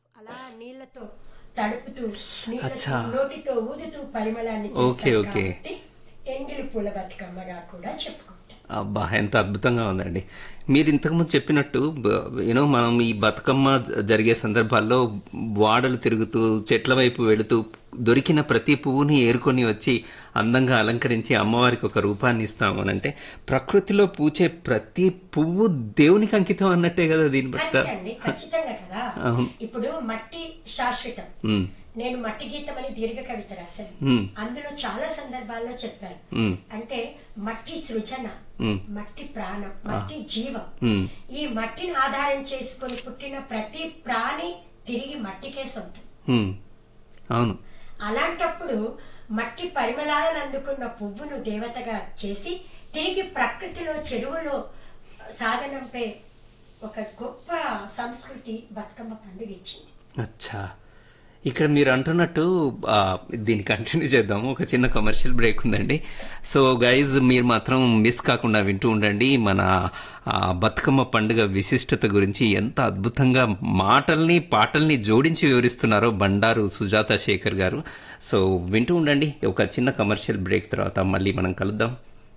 అలా నీళ్లతో తడుపుతూ నీళ్ళతో అచ్చా. నోటితో ఊదుతూ పరిమళాన్ని ఓకే, చేస్తారు ఓకే. కాబట్టి ఎంగిలి పూల బతుకమ్మగా కూడా చెప్పుకుంటాం అబ్బా ఎంత అద్భుతంగా ఉందండి మీరు ఇంతకుముందు చెప్పినట్టు యూనో మనం ఈ బతుకమ్మ జ- జరిగే సందర్భాల్లో వాడలు తిరుగుతూ చెట్ల వైపు వెళుతూ దొరికిన ప్రతి పువ్వుని ఏరుకొని వచ్చి అందంగా అలంకరించి అమ్మవారికి ఒక రూపాన్ని ఇస్తాము అని అంటే ప్రకృతిలో పూచే ప్రతి పువ్వు దేవునికి అంకితం అన్నట్టే కదా దీని బట్ట కరెక్ట్ అండి ఖచ్చితంగా కదా అవును. ఇప్పుడు మట్టి శాశ్వతం ఉమ్, నేను మట్టి గీతం అని దీర్ఘ కవిత రాశాను ఉమ్, అందులో చాలా సందర్భాల్లో చెప్పాను ఉమ్, అంటే మట్టి సృజన ఉమ్, మట్టి ప్రాణం మట్టి జీవం ఉమ్. ఈ మట్టిని ఆధారం చేసుకొని పుట్టిన ప్రతి ప్రాణి తిరిగి మట్టికే సొంతం ఉమ్. అవును అలాంటప్పుడు మట్టి పరిమళాలను అందుకున్న పువ్వును దేవతగా చేసి తిరిగి ప్రకృతిలో చెరువులో సాగనంపై ఒక గొప్ప సంస్కృతి బతుకమ్మ పండుగ ఇచ్చింది అచ్చా ఇక్కడ మీరు అంటున్నట్టు ఆ, దీన్ని కంటిన్యూ చేద్దాము ఒక చిన్న కమర్షియల్ బ్రేక్ ఉందండి సో గైజ్ మీరు మాత్రం మిస్ కాకుండా వింటూ ఉండండి మన ఆ, బతుకమ్మ పండుగ విశిష్టత గురించి ఎంత అద్భుతంగా మాటల్ని పాటల్ని జోడించి వివరిస్తున్నారో బండారు సుజాత శేఖర్ గారు సో వింటూ ఉండండి ఒక చిన్న కమర్షియల్ బ్రేక్ తర్వాత మళ్ళీ మనం కలుద్దాం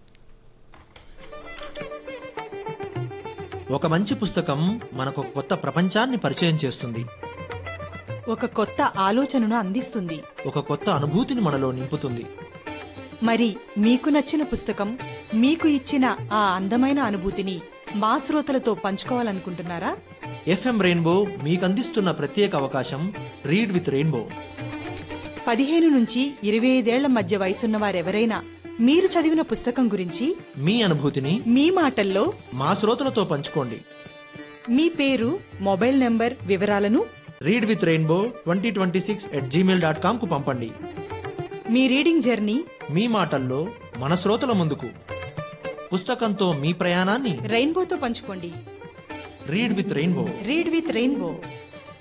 ఒక మంచి పుస్తకం మనకు ఒక కొత్త ప్రపంచాన్ని పరిచయం చేస్తుంది ఒక కొత్త ఆలోచనను అందిస్తుంది ఒక కొత్త అనుభూతిని మనలో నింపుతుంది మరి మీకు నచ్చిన పుస్తకం మీకు ఇచ్చిన ఆ అందమైన అనుభూతిని మా శ్రోతలతో పంచుకోవాలనుకుంటున్నారా ఎఫ్ఎం రెయిన్బో మీకు అందిస్తున్న ప్రత్యేక అవకాశం రీడ్ విత్ రెయిన్బో పదిహేను నుంచి ఇరవై ఐదేళ్ల మధ్య వయసున్న వారెవరైనా మీరు చదివిన పుస్తకం గురించి మీ అనుభూతిని మీ మాటల్లో మా శ్రోతలతో పంచుకోండి మీ పేరు మొబైల్ నంబర్ వివరాలను read with rainbow twenty twenty six at Gmail dot com కు పంపండి మీ రీడింగ్ జర్నీ మీ మాటల్లో మన శ్రోతల ముందుకు పుస్తకంతో మీ ప్రయాణాన్ని రెయిన్బోతో పంచుకోండి read with rainbow read with rainbow